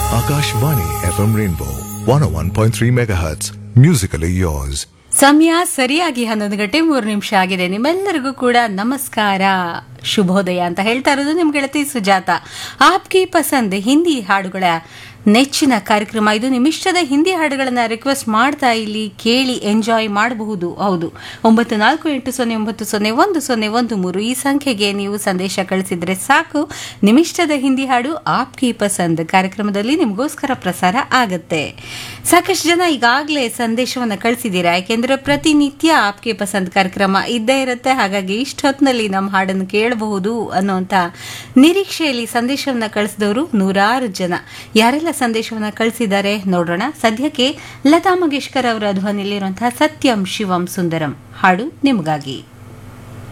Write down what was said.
Akashvani FM Rainbow 101.3 MHz. Musically yours. ಸಮಯ ಸರಿಯಾಗಿ ಹನ್ನೊಂದು ಗಂಟೆ ಮೂರು ನಿಮಿಷ ಆಗಿದೆ ನಿಮ್ಮೆಲ್ಲರಿಗೂ ಕೂಡ ನಮಸ್ಕಾರ ಶುಭೋದಯ ಅಂತ ಹೇಳ್ತಾ ಇರೋದು ನಿಮ್ ಗೆಳತಿ ಸುಜಾತ ಆಪ್ಕಿ ಪಸಂದ್ ಹಿಂದಿ ಹಾಡುಗಳ ನೆಚ್ಚಿನ ಕಾರ್ಯಕ್ರಮ ಇದು ನಿಮ್ಮಿಷ್ಟದ ಹಿಂದಿ ಹಾಡುಗಳನ್ನ ರಿಕ್ವೆಸ್ಟ್ ಮಾಡ್ತಾ ಇಲ್ಲಿ ಕೇಳಿ ಎಂಜಾಯ್ ಮಾಡಬಹುದು ಹೌದು ಒಂಬತ್ತು ನಾಲ್ಕು ಎಂಟು ಸೊನ್ನೆ ಒಂಬತ್ತು ಸೊನ್ನೆ ಒಂದು ಸೊನ್ನೆ ಒಂದು ಮೂರು ಈ ಸಂಖ್ಯೆಗೆ ನೀವು ಸಂದೇಶ ಕಳಿಸಿದ್ರೆ ಸಾಕು ನಿಮ್ಮಿಷ್ಟದ ಹಿಂದಿ ಹಾಡು ಆಪ್ಕಿ ಪಸಂದ್ ಕಾರ್ಯಕ್ರಮದಲ್ಲಿ ನಿಮಗೋಸ್ಕರ ಪ್ರಸಾರ ಆಗತ್ತೆ ಸಾಕಷ್ಟು ಜನ ಈಗಾಗಲೇ ಸಂದೇಶವನ್ನ ಕಳಿಸಿದ್ದೀರಾ ಯಾಕೆಂದ್ರೆ ಪ್ರತಿನಿತ್ಯ ಆಪ್ಗೆ ಪಸಂದ್ ಕಾರ್ಯಕ್ರಮ ಇದ್ದೇ ಇರುತ್ತೆ ಹಾಗಾಗಿ ಇಷ್ಟೊತ್ತಿನಲ್ಲಿ ನಮ್ಮ ಹಾಡನ್ನು ಕೇಳಬಹುದು ಅನ್ನುವಂತ ನಿರೀಕ್ಷೆಯಲ್ಲಿ ಸಂದೇಶವನ್ನ ಕಳಿಸಿದವರು ನೂರಾರು ಜನ ಯಾರೆಲ್ಲ ಸಂದೇಶವನ್ನ ಕಳಿಸಿದ್ದಾರೆ ನೋಡೋಣ ಸದ್ಯಕ್ಕೆ ಲತಾ ಮಂಗೇಶ್ಕರ್ ಅವರ ಧ್ವನಿಯಲ್ಲಿರುವಂತಹ ಸತ್ಯಂ ಶಿವಂ ಸುಂದರಂ ಹಾಡು ನಿಮಗಾಗಿ